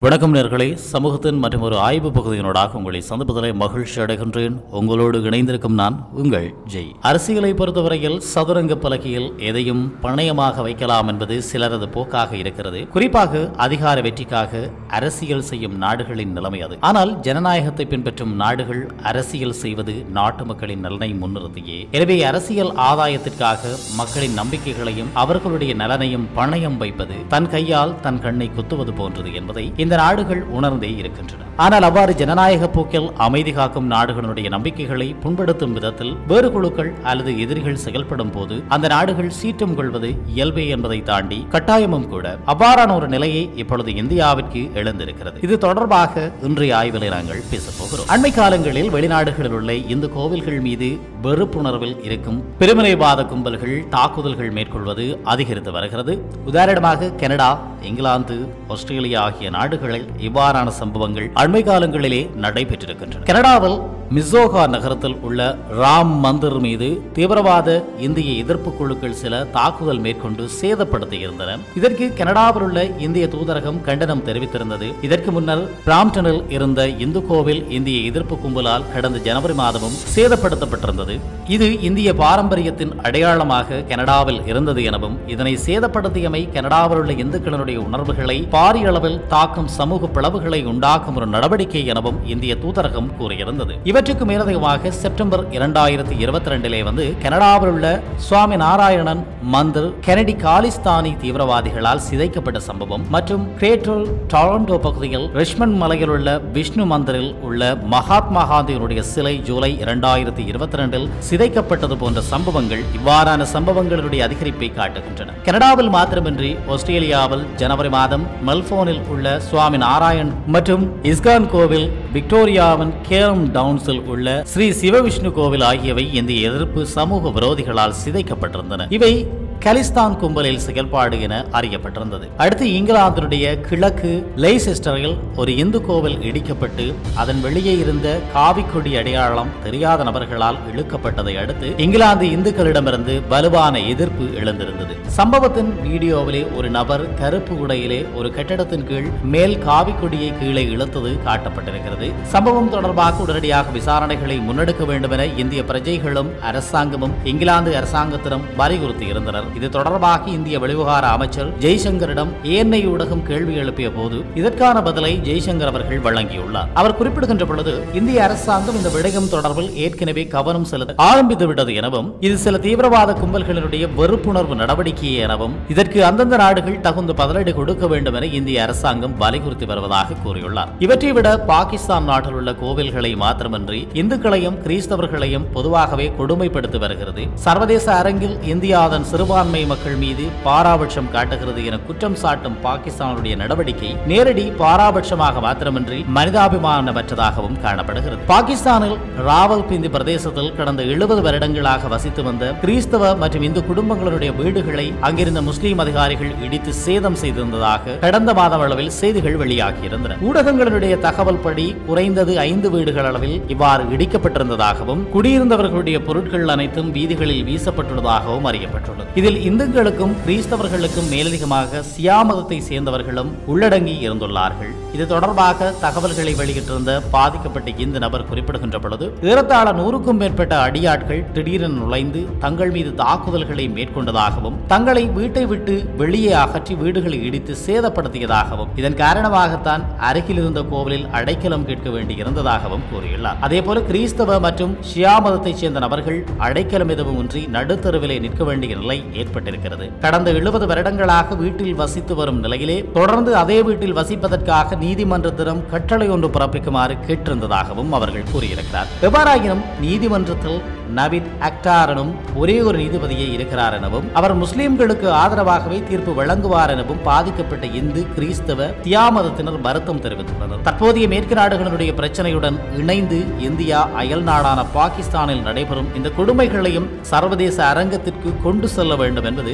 வணக்கம் நேர்களே சமூகத்தின் மற்றும் ஒரு ஆய்வு பகுதியினூடாக உங்களை சந்திப்பதிலே மகிழ்ச்சி அடைகின்றேன் உங்களோடு இணைந்திருக்கும் நான் உங்கள் ஜெய் அரசியலை பொறுத்தவரையில் சதுரங்க பலகையில் எதையும் பணயமாக வைக்கலாம் என்பது சிலரது போக்காக இருக்கிறது குறிப்பாக அதிகார வெற்றிக்காக அரசியல் செய்யும் நாடுகளின் நிலைமை அது ஆனால் ஜனநாயகத்தை பின்பற்றும் நாடுகள் அரசியல் செய்வது நாட்டு மக்களின் நலனை முன்னிறுத்தியே எனவே அரசியல் ஆதாயத்திற்காக மக்களின் நம்பிக்கைகளையும் அவர்களுடைய நலனையும் பணயம் வைப்பது தன் கையால் தன் கண்ணை குத்துவது போன்றது என்பதை இந்த நாடுகள் உணர்ந்தே இருக்கின்றன ஆனால் அவ்வாறு ஜனநாயக போக்கில் அமைதி காக்கும் நாடுகளுடைய நம்பிக்கைகளை புண்படுத்தும் விதத்தில் வேறு குழுக்கள் அல்லது எதிரிகள் செயல்படும் போது அந்த நாடுகள் சீற்றம் கொள்வது இயல்பே என்பதை தாண்டி கட்டாயமும் கூட அவ்வாறான ஒரு நிலையை இப்பொழுது இந்தியாவிற்கு எழுந்திருக்கிறது இது தொடர்பாக இன்றைய ஆய்விலை நாங்கள் பேசப் போகிறோம் அண்மை காலங்களில் வெளிநாடுகளில் உள்ள இந்து கோவில்கள் மீது வெறுப்புணர்வில் இருக்கும் பிரிவினைவாத கும்பல்கள் தாக்குதல்கள் மேற்கொள்வது அதிகரித்து வருகிறது உதாரணமாக கனடா இங்கிலாந்து ஆஸ்திரேலியா ஆகிய நாடுகளில் இவ்வாறான சம்பவங்கள் அண்மை காலங்களிலே நடைபெற்றிருக்கின்றன கனடாவில் மிசோகா நகரத்தில் உள்ள ராம் மந்திர் மீது தீவிரவாத இந்திய எதிர்ப்பு குழுக்கள் சில தாக்குதல் மேற்கொண்டு சேதப்படுத்தியிருந்தன இதற்கு கனடாவில் உள்ள இந்திய தூதரகம் கண்டனம் தெரிவித்திருந்தது இதற்கு முன்னர் பிராம்டனில் இருந்த இந்து கோவில் இந்திய எதிர்ப்பு கும்பலால் கடந்த ஜனவரி மாதமும் சேதப்படுத்தப்பட்டிருந்தது இது இந்திய பாரம்பரியத்தின் அடையாளமாக கனடாவில் இருந்தது எனவும் இதனை சேதப்படுத்தியமை கனடாவில் உள்ள இந்துக்களினுடைய உணர்வுகளை பாரிய அளவில் தாக்கும் சமூக பிளவுகளை உண்டாக்கும் ஒரு நடவடிக்கை எனவும் இந்திய தூதரகம் கூறியிருந்தது இவற்றுக்கு மேலதிகமாக செப்டம்பர் இரண்டாயிரத்தி இருபத்தி ரெண்டிலே வந்து கனடாவில் உள்ள சுவாமி நாராயணன் மந்திர் கெனடி காலிஸ்தானி தீவிரவாதிகளால் சிதைக்கப்பட்ட சம்பவம் மற்றும் கிரேட்டர் டொரண்டோ பகுதியில் ரிஷ்மண்ட் மலையில் உள்ள விஷ்ணு மந்திரில் உள்ள மகாத்மா காந்தியினுடைய சிலை ஜூலை இரண்டாயிரத்தி இருபத்தி ரெண்டில் சிதைக்கப்பட்டது போன்ற சம்பவங்கள் இவ்வாறான சம்பவங்களுடைய அதிகரிப்பை காட்டுகின்றன கனடாவில் மாத்திரமின்றி ஆஸ்திரேலியாவில் ஜனவரி மாதம் மெல்போனில் உள்ள சுவாமி நாராயண் மற்றும் இஸ்கான் கோவில் விக்டோரியாவின் கேரம் டவுன்ஸில் உள்ள ஸ்ரீ சிவவிஷ்ணு கோவில் ஆகியவை இந்திய எதிர்ப்பு சமூக விரோதிகளால் சிதைக்கப்பட்டிருந்தன இவை கலிஸ்தான் கும்பலில் செயல்பாடு என அறியப்பட்டிருந்தது அடுத்து இங்கிலாந்தினுடைய கிழக்கு லெய்செஸ்டரில் ஒரு இந்து கோவில் இடிக்கப்பட்டு அதன் வெளியே இருந்த காவிக்கொடி அடையாளம் தெரியாத நபர்களால் இழுக்கப்பட்டதை அடுத்து இங்கிலாந்து இந்துக்களிடமிருந்து வலுவான எதிர்ப்பு எழுந்திருந்தது சம்பவத்தின் வீடியோவிலே ஒரு நபர் கருப்பு உடையிலே ஒரு கட்டடத்தின் கீழ் மேல் காவிக்கொடியை கீழே இழுத்தது காட்டப்பட்டிருக்கிறது சம்பவம் தொடர்பாக உடனடியாக விசாரணைகளை முன்னெடுக்க வேண்டும் என இந்திய பிரஜைகளும் அரசாங்கமும் இங்கிலாந்து அரசாங்கத்திடம் வலியுறுத்தி இருந்தனர் இது தொடர்பாக இந்திய வெளிவிவகார அமைச்சர் ஜெய்சங்கரிடம் ஏஎன்ஐ ஊடகம் கேள்வி எழுப்பிய போது இதற்கான பதிலை ஜெய்சங்கர் அவர்கள் வழங்கியுள்ளார் அவர் குறிப்பிடுகின்ற பொழுது இந்திய அரசாங்கம் இந்த விடயம் தொடர்பில் ஏற்கனவே கவனம் செலுத்த ஆரம்பித்து விட்டது எனவும் இது சில தீவிரவாத கும்பல்களினுடைய வெறுப்புணர்வு நடவடிக்கை எனவும் இதற்கு அந்தந்த நாடுகள் தகுந்த பதிலடி கொடுக்க வேண்டும் என இந்திய அரசாங்கம் வலியுறுத்தி வருவதாக கூறியுள்ளார் இவற்றை விட பாகிஸ்தான் நாட்டில் உள்ள கோவில்களை மாத்திரமன்றி இந்துக்களையும் கிறிஸ்தவர்களையும் பொதுவாகவே கொடுமைப்படுத்தி வருகிறது சர்வதேச அரங்கில் இந்தியா அதன் சிறுபான்மை மக்கள் மீது பாராபட்சம் காட்டுகிறது என குற்றம் சாட்டும் பாகிஸ்தானுடைய நடவடிக்கை நேரடி பாராபட்சமாக மாத்திரமின்றி மனிதாபிமானமற்றதாகவும் காணப்படுகிறது பாகிஸ்தானில் ராவல்பிந்தி பிரதேசத்தில் கடந்த எழுபது வருடங்களாக வசித்து வந்த கிறிஸ்தவ மற்றும் இந்து குடும்பங்களுடைய வீடுகளை அங்கிருந்த முஸ்லீம் அதிகாரிகள் இடித்து சேதம் செய்திருந்ததாக கடந்த மாதம் அளவில் செய்திகள் வெளியாகியிருந்தன ஊடகங்களுடைய தகவல் படி குறைந்தது ஐந்து வீடுகள் அளவில் இவ்வாறு இடிக்கப்பட்டிருந்ததாகவும் குடியிருந்தவர்களுடைய பொருட்கள் அனைத்தும் வீதிகளில் வீசப்பட்டுள்ளதாகவும் அறியப்பட்டுள்ளது இதில் இந்துக்களுக்கும் கிறிஸ்தவர்களுக்கும் மேலதிகமாக சியா மதத்தை சேர்ந்தவர்களும் உள்ளடங்கி இருந்துள்ளார்கள் இது தொடர்பாக தகவல்களை வெளியிட்டிருந்த பாதிக்கப்பட்ட இந்த நபர் குறிப்பிடுகின்ற பொழுது ஏறத்தாழ நூறுக்கும் மேற்பட்ட அடியாட்கள் திடீரென நுழைந்து தங்கள் மீது தாக்குதல்களை மேற்கொண்டதாகவும் தங்களை வீட்டை விட்டு வெளியே அகற்றி வீடுகளை இடித்து சேதப்படுத்தியதாகவும் இதன் காரணமாகத்தான் அருகில் இருந்த கோவிலில் அடைக்கலம் கேட்க வேண்டி இருந்ததாகவும் கூறியுள்ளார் அதேபோல கிறிஸ்தவ மற்றும் ஷியா மதத்தைச் சேர்ந்த நபர்கள் அடைக்கலம் எதுவும் இன்றி நடுத்தருவிலே நிற்க வேண்டிய நிலை ஏற்பட்டிருக்கிறது கடந்த எழுபது வருடங்களாக வீட்டில் வசித்து வரும் நிலையிலே தொடர்ந்து அதே வீட்டில் வசிப்பதற்காக நீதிமன்றத்திடம் கட்டளை ஒன்று பிறப்பிக்குமாறு கேட்டிருந்ததாகவும் அவர்கள் கூறியிருக்கிறார் எவ்வாறாயினும் நீதிமன்றத்தில் நவீத் அக்டாரனும் ஒரே ஒரு நீதிபதியே இருக்கிறார் எனவும் அவர் முஸ்லிம்களுக்கு ஆதரவாகவே தீர்ப்பு வழங்குவார் எனவும் பாதிக்கப்பட்ட இந்து கிறிஸ்தவ தியாமதத்தினர் வருத்தம் தெரிவித்துள்ளனர் தற்போதைய மேற்கு நாடுகளினுடைய பிரச்சனையுடன் இணைந்து இந்தியா அயல் நாடான பாகிஸ்தானில் நடைபெறும் இந்த கொடுமைகளையும் சர்வதேச அரங்கத்திற்கு கொண்டு செல்ல வேண்டும் என்பது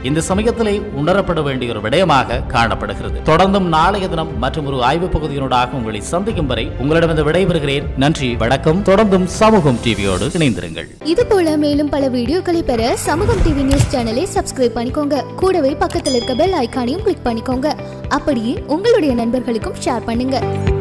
இந்த சமயத்திலே உணரப்பட வேண்டிய ஒரு விடயமாக காணப்படுகிறது தொடர்ந்தும் நாளைய தினம் மற்றும் ஒரு ஆய்வு பகுதியினூடாக உங்களை சந்திக்கும் வரை உங்களிடமிருந்து விடைபெறுகிறேன் நன்றி வணக்கம் தொடர்ந்தும் சமூகம் டிவியோடு இணைந்திருங்கள் இது போல மேலும் பல வீடியோக்களை பெற சமூகம் டிவி நியூஸ் சேனலை சப்ஸ்கிரைப் பண்ணிக்கோங்க கூடவே பக்கத்தில் இருக்க பெல் ஐகானையும் கிளிக் பண்ணிக்கோங்க அப்படியே உங்களுடைய நண்பர்களுக்கும் ஷேர் பண்ணுங்க